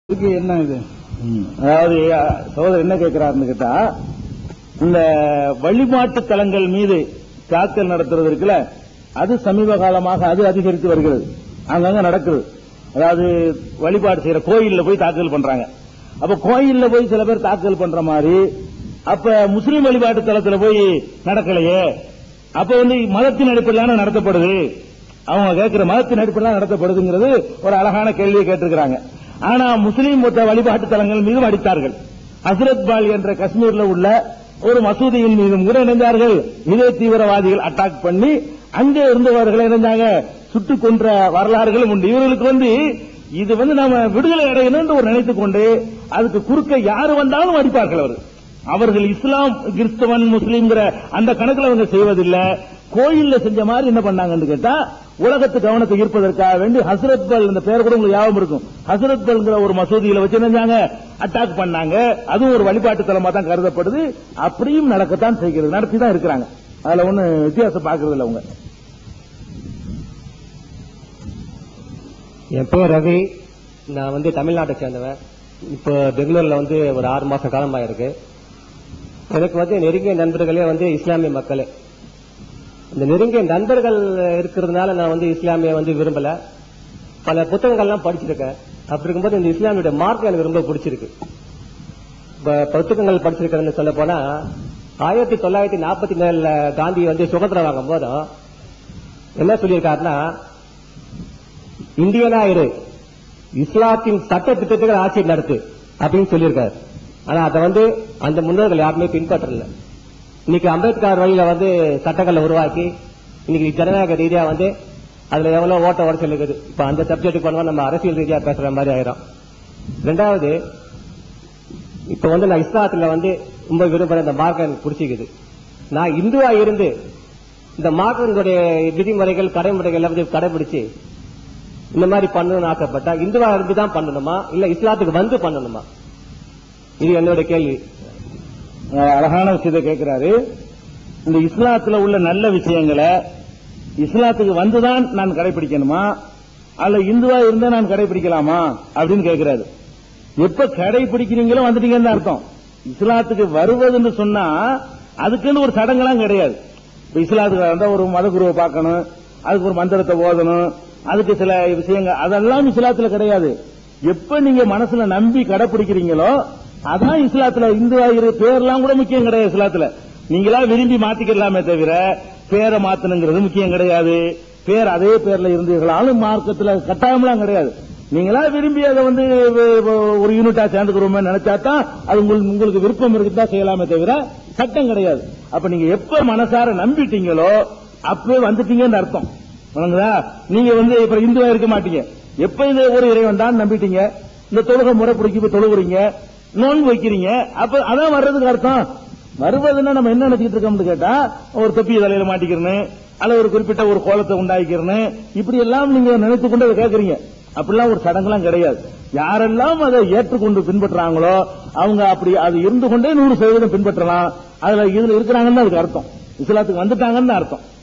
இதுக்கு என்ன இது அதாவது அஹ், சகோதரர் என்ன கேட்கிறாருன்னு கேட்டா இந்த வழிபாட்டு தலங்கள் மீது தாக்கல் நடத்துறது இருக்குல்ல அது சமீப காலமாக அது அதிகரித்து வருகிறது அங்கங்க நடக்குது அதாவது வழிபாடு செய்யற கோயில்ல போய் தாக்கல் பண்றாங்க அப்ப கோயில்ல போய் சில பேர் தாக்கல் பண்ற மாதிரி அப்ப முஸ்லீம் வழிபாட்டு தலத்துல போய் நடக்கலையே அப்ப வந்து மதத்தின் அடிப்படையிலான நடத்தப்படுது அவங்க கேட்கிற மதத்தின் அடிப்படையில் நடத்தப்படுதுங்கிறது ஒரு அழகான கேள்வியை கேட்டிருக்கிறாங்க ஆனா முஸ்லீம் மொத்த வழிபாட்டு தலங்கள் மீதும் அடித்தார்கள் ஹசரத் பால் என்ற காஷ்மீர்ல உள்ள ஒரு மசூதியின் மீதும் கூட இணைந்தார்கள் இதே தீவிரவாதிகள் அட்டாக் பண்ணி அங்கே இருந்தவர்களை இணைஞ்சாங்க சுட்டுக் கொன்ற வரலாறுகளும் உண்டு இவர்களுக்கு வந்து இது வந்து நாம விடுதலை அடையணும் என்று ஒரு நினைத்துக் கொண்டு அதுக்கு குறுக்க யாரு வந்தாலும் அடிப்பார்கள் அவர் அவர்கள் இஸ்லாம் கிறிஸ்தவன் முஸ்லீம்ங்கிற அந்த கணக்குல அவங்க செய்வதில்லை கோயில்ல செஞ்ச மாதிரி என்ன பண்ணாங்கன்னு கேட்டா உலகத்து கவனத்தை ஈர்ப்பதற்காக வேண்டி ஹசரத் பல் இந்த பேர் கூட உங்களுக்கு ஞாபகம் இருக்கும் ஹசரத் பல்ங்கிற ஒரு மசூதியில வச்சு நினைஞ்சாங்க அட்டாக் பண்ணாங்க அதுவும் ஒரு வழிபாட்டு தலமா தான் கருதப்படுது அப்படியும் நடக்கத்தான் செய்கிறது நடத்தி தான் இருக்கிறாங்க அதுல ஒண்ணு வித்தியாசம் பாக்குறது இல்ல அவங்க என் பேர் ரவி நான் வந்து தமிழ்நாட்டை சேர்ந்தவன் இப்போ பெங்களூர்ல வந்து ஒரு ஆறு மாச காலமா இருக்கு எனக்கு வந்து நெருங்கிய நண்பர்களே வந்து இஸ்லாமிய மக்கள் இந்த நெருங்கிய நண்பர்கள் இருக்கிறதுனால நான் வந்து இஸ்லாமிய வந்து விரும்பல பல புத்தகங்கள்லாம் படிச்சிருக்கேன் அப்படி இருக்கும்போது இந்த இஸ்லாமியோட மார்க்கம் எனக்கு ரொம்ப பிடிச்சிருக்கு இப்ப புத்தகங்கள் படிச்சிருக்கிறேன்னு சொல்ல போனா ஆயிரத்தி தொள்ளாயிரத்தி நாற்பத்தி ஏழுல காந்தி வந்து சுதந்திரம் வாங்கும் போதும் என்ன சொல்லியிருக்காருன்னா இந்தியனா இரு இஸ்லாத்தின் சட்ட திட்டத்துக்கு ஆட்சி நடத்து அப்படின்னு சொல்லியிருக்காரு ஆனா அதை வந்து அந்த முன்னோர்கள் யாருமே பின்பற்றல இன்னைக்கு அம்பேத்கர் வழியில வந்து சட்டங்களை உருவாக்கி இன்னைக்கு ஜனநாயக ரீதியா வந்து அதுல எவ்வளவு ஓட்ட உடச்சல் இருக்குது இப்ப அந்த சப்ஜெக்ட் பண்ணுவோம் நம்ம அரசியல் ரீதியா பேசுற மாதிரி ஆயிரும் ரெண்டாவது இப்ப வந்து நான் இஸ்லாத்துல வந்து ரொம்ப விரும்புற இந்த மார்க்கம் எனக்கு பிடிச்சிக்குது நான் இந்துவா இருந்து இந்த மார்க்கங்களுடைய விதிமுறைகள் கடைமுறைகள் எல்லாம் வந்து கடைபிடிச்சு இந்த மாதிரி பண்ணணும்னு ஆசைப்பட்டா இந்துவா இருந்து தான் பண்ணணுமா இல்ல இஸ்லாத்துக்கு வந்து பண்ணணுமா இது என்னோட கேள்வி அஹ் அழகான விஷயத்தை கேட்கிறாரு இந்த இஸ்லாத்துல உள்ள நல்ல விஷயங்களை இஸ்லாத்துக்கு வந்துதான் நான் கடைபிடிக்கணுமா அல்ல இந்துவா இருந்தா நான் கடைபிடிக்கலாமா அப்படின்னு கேட்கிறாரு எப்ப கடைபிடிக்கிறீங்களோ வந்துட்டீங்கன்னு அர்த்தம் இஸ்லாத்துக்கு வருவதுன்னு சொன்னா அதுக்குன்னு ஒரு சடங்கெல்லாம் கிடையாது இப்ப இஸ்லாத்துக்கு வந்தா ஒரு மதகுருவை பார்க்கணும் அதுக்கு ஒரு மந்திரத்தை ஓதணும் அதுக்கு சில விஷயங்கள் அதெல்லாம் இஸ்லாத்துல கிடையாது எப்ப நீங்க மனசுல நம்பி கடைபிடிக்கிறீங்களோ அதான் இஸ்லாத்துல இந்துவா இரு பேர்லாம் கூட முக்கியம் கிடையாது இஸ்லாத்துல நீங்களா விரும்பி மாத்திக்கலாமே தவிர பேரை மாத்தணுங்கிறது முக்கியம் கிடையாது பேர் அதே பேர்ல இருந்தீர்களாலும் மார்க்கத்துல கட்டாயம்லாம் கிடையாது நீங்களா விரும்பி அதை வந்து வ- வ- ஒரு யூனிட்டா சேர்ந்துக்கிறோமே நினைச்சா தான் அது உங்களுக்கு உங்களுக்கு விருப்பம் இருக்குதா செய்யலாமே தவிர சட்டம் கிடையாது அப்ப நீங்க எப்ப மனசார நம்பிட்டீங்களோ அப்பவே வந்துட்டீங்கன்னு அர்த்தம் வணங்குதா நீங்க வந்து இப்ப இந்துவா இருக்க மாட்டீங்க எப்ப இது ஒரு இறைவன் தான் நம்பிட்டீங்க இந்த தொழுகை முறை பிடிக்க போய் தொழுகுறீங்க நோன்பு வைக்கிறீங்க அப்ப அதான் வர்றதுக்கு அர்த்தம் வருவதுன்னா நம்ம என்ன நினைச்சிட்டு இருக்கோம்னு கேட்டா ஒரு தொப்பி தலையில மாட்டிக்கிறேன்னு அல்ல ஒரு குறிப்பிட்ட ஒரு கோலத்தை உண்டாக்கிறேன்னு இப்படி எல்லாம் நீங்க நினைத்து கொண்டு அதை கேட்கறீங்க அப்படிலாம் ஒரு சடங்குலாம் கிடையாது யாரெல்லாம் அதை ஏற்றுக்கொண்டு பின்பற்றுறாங்களோ அவங்க அப்படி அது இருந்து கொண்டே நூறு சதவீதம் பின்பற்றலாம் அதுல இதுல இருக்கிறாங்கன்னு அதுக்கு அர்த்தம் இஸ்லாத்துக்கு வந்துட்டாங்கன்னு தான் அர்த்தம்